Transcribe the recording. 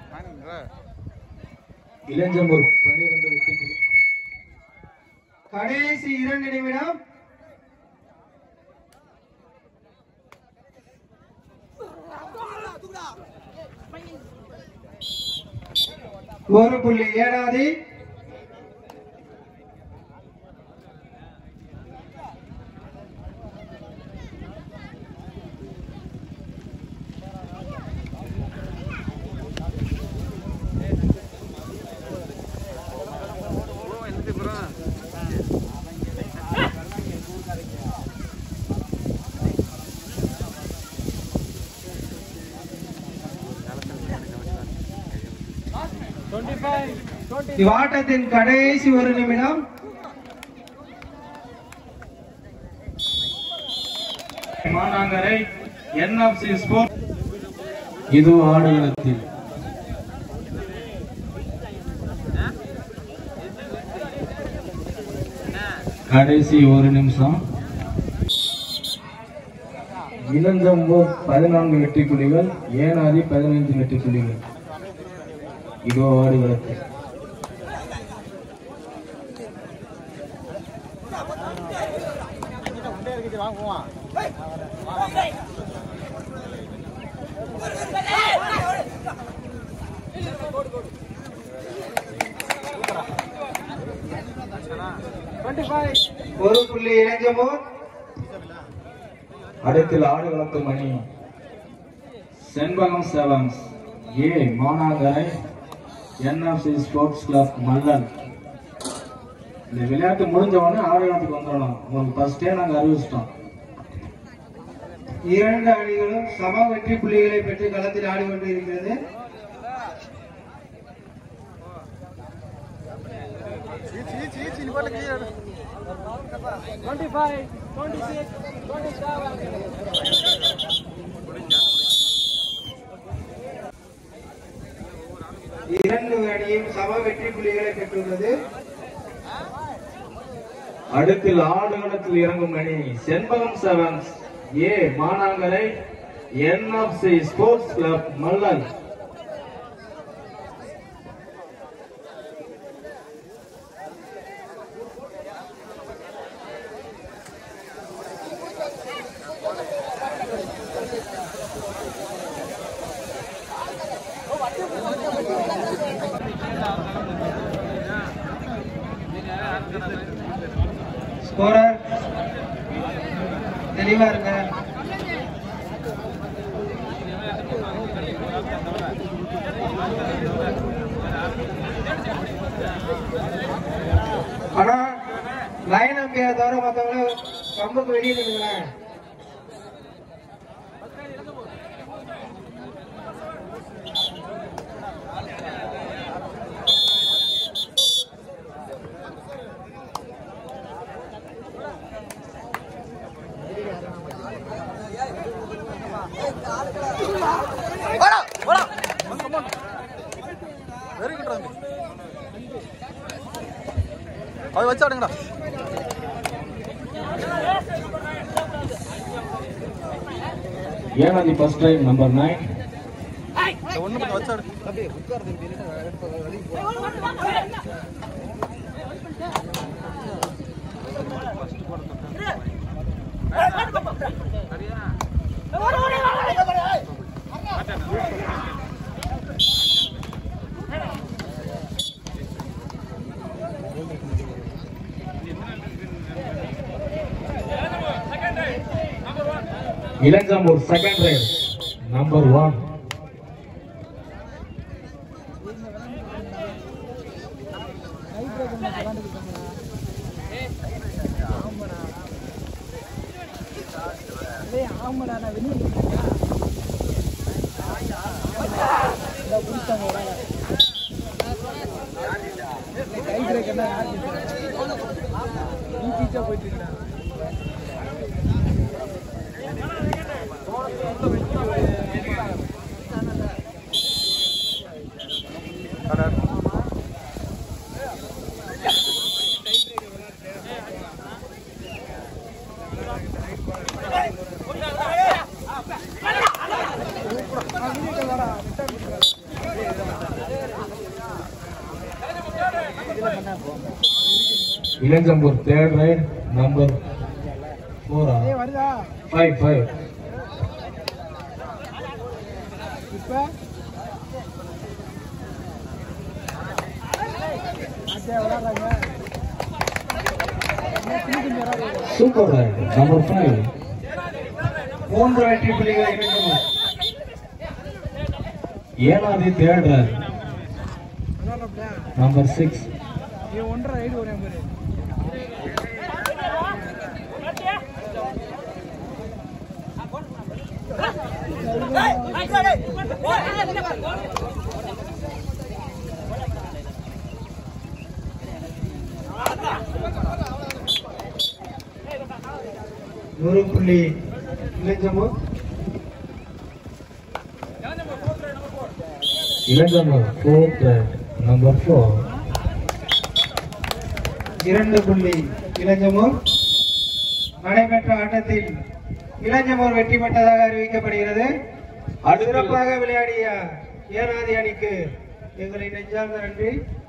இளஞ்சம்பூர் பனிரெண்டு விக்கெட்டுகள் கடைசி இரண்டு நிமிடம் ஒரு புள்ளி ஏழாவது இவ்வாட்டத்தின் கடைசி ஒரு நிமிடம் மானாங்கரை என்எஃப்சி ஸ்போர்ட் இது ஆடுகளத்தில் கடைசி ஒரு நிமிஷம் இளஞ்சம்பூர் பதினான்கு வெற்றி புள்ளிகள் ஏனாதி பதினைந்து வெற்றி புள்ளிகள் இதோ ஆடுகளத்தில் ஒரு புள்ளி இளைஞமூர் அடுத்தில் ஆடுகளத்து மணி Shenbagam sevens A Manangarai NFC sports club மல்லன் இந்த விளையாட்டு முடிஞ்ச உடனே ஆடுகளத்துக்கு வந்துடணும் உங்களுக்கு ஃபர்ஸ்டே நாங்க அறிவிச்சிட்டோம் இரண்டு அணிகளும் சம வெற்றி புள்ளிகளை பெற்று களத்தில் ஆடிக்கொண்டு இருக்கிறது இரண்டு அணியும் சம வெற்றி புள்ளிகளை பெற்றுள்ளது அடுத்தில் ஆடுகளத்தில் இறங்கும் அணி Shenbagam sevens A Manangarai NFC sports club மல்லன் ஸ்கோரர் தெளிவா இருங்க ஆனா லைன் அம்பையா தவிர மத்தவங்க கம்புக்கு வெளியே நின்னுங்களேன் அது வச்சாடுங்கடா Enathi first time number nine ஒண்ணு மட்டும் வச்சாடு Ilanjambur second right number one Ilanjambur third right number ஃபோரா வருதா ஃபைவ் ஃபைவ் இப்ப அதே விளையாடுறாங்க சூப்பர் ரைட் நம்பர் ஃபைவ் மூன்று வெற்றி புள்ளிகளை இழந்தனர் ஏழாவது தேர்ட் ரைட் நம்பர் சிக்ஸ் இது ஒன்றரை ரைடு ஒரு நம்பரு நூறு புள்ளி இளைஞமும் Ilanjambur fourth right number four இரண்டு புள்ளி இளஞ்சமூர் நடைபெற்ற ஆட்டத்தில் இளஞ்சமூர் வெற்றி பெற்றதாக அறிவிக்கப்படுகிறது சிறப்பாக விளையாடிய ஏனாதி அணிக்கு எங்களை நெஞ்சார்ந்த நன்றி